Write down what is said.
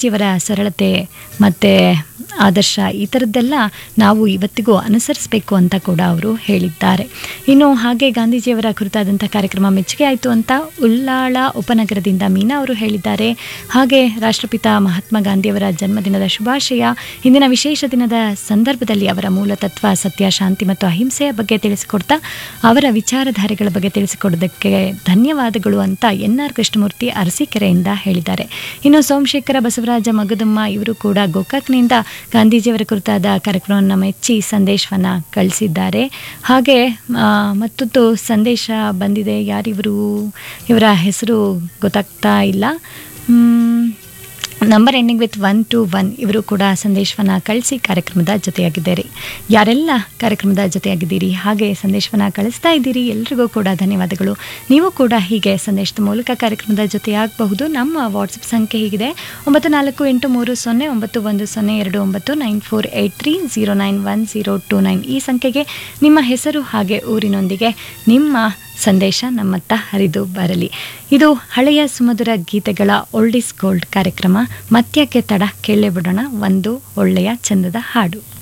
ಗಾಂಧೀಜಿಯವರ ಸರಳತೆ ಮತ್ತು ಆದರ್ಶ ಈ ಥರದ್ದೆಲ್ಲ ನಾವು ಇವತ್ತಿಗೂ ಅನುಸರಿಸಬೇಕು ಅಂತ ಕೂಡ ಅವರು ಹೇಳಿದ್ದಾರೆ ಇನ್ನು ಹಾಗೆ ಗಾಂಧೀಜಿಯವರ ಕುರಿತಾದಂಥ ಕಾರ್ಯಕ್ರಮ ಮೆಚ್ಚುಗೆ ಆಯಿತು ಅಂತ ಉಳ್ಳಾಳ ಉಪನಗರದಿಂದ ಮೀನಾ ಅವರು ಹೇಳಿದ್ದಾರೆ ಹಾಗೆ ರಾಷ್ಟ್ರಪಿತ ಮಹಾತ್ಮ ಗಾಂಧಿಯವರ ಜನ್ಮದಿನದ ಶುಭಾಶಯ ಇಂದಿನ ವಿಶೇಷ ದಿನದ ಸಂದರ್ಭದಲ್ಲಿ ಅವರ ಮೂಲ ತತ್ವ ಸತ್ಯ ಶಾಂತಿ ಮತ್ತು ಅಹಿಂಸೆಯ ಬಗ್ಗೆ ತಿಳಿಸಿಕೊಡ್ತಾ ಅವರ ವಿಚಾರಧಾರೆಗಳ ಬಗ್ಗೆ ತಿಳಿಸಿಕೊಡೋದಕ್ಕೆ ಧನ್ಯವಾದಗಳು ಅಂತ ಎನ್ ಆರ್ ಕೃಷ್ಣಮೂರ್ತಿ ಅರಸೀಕೆರೆಯಿಂದ ಹೇಳಿದ್ದಾರೆ ಇನ್ನು ಸೋಮಶೇಖರ ಬಸವರಾಜ ಮಗದಮ್ಮ ಇವರು ಕೂಡ ಗೋಕಾಕ್ನಿಂದ ಗಾಂಧೀಜಿಯವರ ಕುರಿತಾದ ಕಾರ್ಯಕ್ರಮವನ್ನು ಮೆಚ್ಚಿ ಸಂದೇಶವನ್ನು ಕಳಿಸಿದ್ದಾರೆ ಹಾಗೆ ಆ, ಮತ್ತೊಂದು ಸಂದೇಶ ಬಂದಿದೆ ಯಾರಿವರು ಇವರ ಹೆಸರು ಗೊತ್ತಾಗ್ತಾ ಇಲ್ಲ ಮ್, number ending with one two one ಇವರು ಕೂಡ ಸಂದೇಶವನ್ನು ಕಳಿಸಿ ಕಾರ್ಯಕ್ರಮದ ಜೊತೆಯಾಗಿದ್ದಾರೆ ಯಾರೆಲ್ಲ ಕಾರ್ಯಕ್ರಮದ ಜೊತೆಯಾಗಿದ್ದೀರಿ ಹಾಗೆ ಸಂದೇಶವನ್ನು ಕಳಿಸ್ತಾ ಇದ್ದೀರಿ ಎಲ್ರಿಗೂ ಕೂಡ ಧನ್ಯವಾದಗಳು ನೀವು ಕೂಡ ಹೀಗೆ ಸಂದೇಶದ ಮೂಲಕ ಕಾರ್ಯಕ್ರಮದ ಜೊತೆಯಾಗಬಹುದು ನಮ್ಮ ವಾಟ್ಸಪ್ ಸಂಖ್ಯೆ ಹೀಗಿದೆ ಒಂಬತ್ತು ನಾಲ್ಕು ಎಂಟು ಮೂರು ಸೊನ್ನೆ ಒಂಬತ್ತು ಒಂದು ಸೊನ್ನೆ ಎರಡು ಒಂಬತ್ತು nine four eight three zero nine one zero two nine ಈ ಸಂಖ್ಯೆಗೆ ನಿಮ್ಮ ಹೆಸರು ಹಾಗೆ ಊರಿನೊಂದಿಗೆ ನಿಮ್ಮ ಸಂದೇಶ ನಮ್ಮತ್ತ ಹರಿದು ಬರಲಿ ಇದು ಹಳೆಯ ಸುಮಧುರ ಗೀತೆಗಳ ಓಲ್ಡ್ ಇಸ್ ಗೋಲ್ಡ್ ಕಾರ್ಯಕ್ರಮ ಮತ್ಯಕ್ಕೆ ತಡ ಕೇಳೇ ಬಿಡೋಣ ಒಂದು ಒಳ್ಳೆಯ ಚಂದದ ಹಾಡು